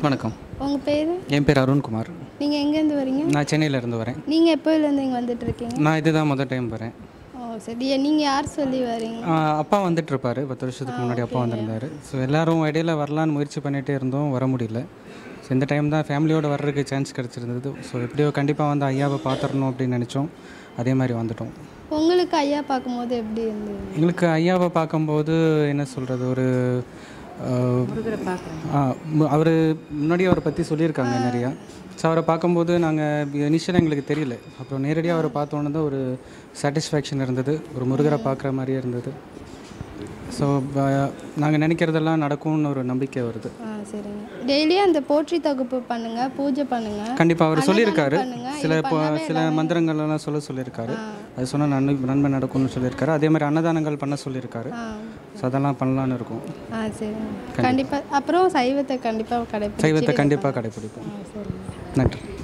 வணக்கம் உங்கள் பேர் என் பேர் அருண்குமார் நீங்கள் எங்கேருந்து வரீங்க நான் சென்னையில இருந்து வரேன் நீங்கள் எப்போலேருந்து இங்கே வந்துட்டு இருக்கீங்க நான் இதுதான் முதல் டைம் வரேன் ஓ சரி நீங்கள் யார் சொல்லி வரீங்க ஆஹ் அப்பா வந்துட்டு இருப்பாரு பத்து வருஷத்துக்கு முன்னாடி அப்பா வந்திருந்தாரு ஸோ எல்லாரும் இடையில வரலான்னு முயற்சி பண்ணிகிட்டே இருந்தோம் வர முடியல ஸோ இந்த டைம் தான் ஃபேமிலியோட வர்றதுக்கு சான்ஸ் கிடச்சிருந்தது ஸோ எப்படியோ கண்டிப்பாக வந்து ஐயாவை பார்த்துடணும் அப்படின்னு நினச்சோம் அதே மாதிரி வந்துட்டோம் உங்களுக்கு ஐயா பார்க்கும்போது எப்படி இருந்தது எங்களுக்கு ஐயாவை பார்க்கும்போது என்ன சொல்கிறது ஒரு அவர் முன்னாடி அவரை பற்றி சொல்லியிருக்காங்க நிறையா ஸோ அவரை பார்க்கும்போது நாங்கள் இனிஷியலாக எங்களுக்கு தெரியல அப்புறம் நேரடியாக அவரை பார்த்தோன்னே தான் ஒரு சாட்டிஸ்ஃபேக்ஷன் இருந்தது ஒரு முருகரை பார்க்குற மாதிரியே இருந்தது ஸோ நாங்கள் நினைக்கிறதெல்லாம் நடக்கும்னு ஒரு நம்பிக்கை வருது ஆ சரிங்க டெய்லியும் அந்த போற்றி தொகுப்பு பண்ணுங்க பூஜை பண்ணுங்க கண்டிப்பாக அவர் அன்னதானம் சொல்லியிருக்காரு பண்ணுங்க. சில இது இப்போ பண்ணாவே சில மந்திரங்கள் எல்லாம் சொல்ல சொல்லியிருக்காரு அது சொன்னால் நன்மை நன்மை நடக்கும்னு சொல்லியிருக்காரு அதே மாதிரி அன்னதானங்கள் பண்ண சொல்லியிருக்காரு ஆ ஸோ அதெல்லாம் பண்ணலான்னு இருக்கும் ஆ சரிங்க கண்டிப்பாக அப்புறம் சைவத்தை கண்டிப்பாக கடைப்பிடி சைவத்தை கண்டிப்பாக கடைப்பிடிப்போம் சரிங்க நன்றி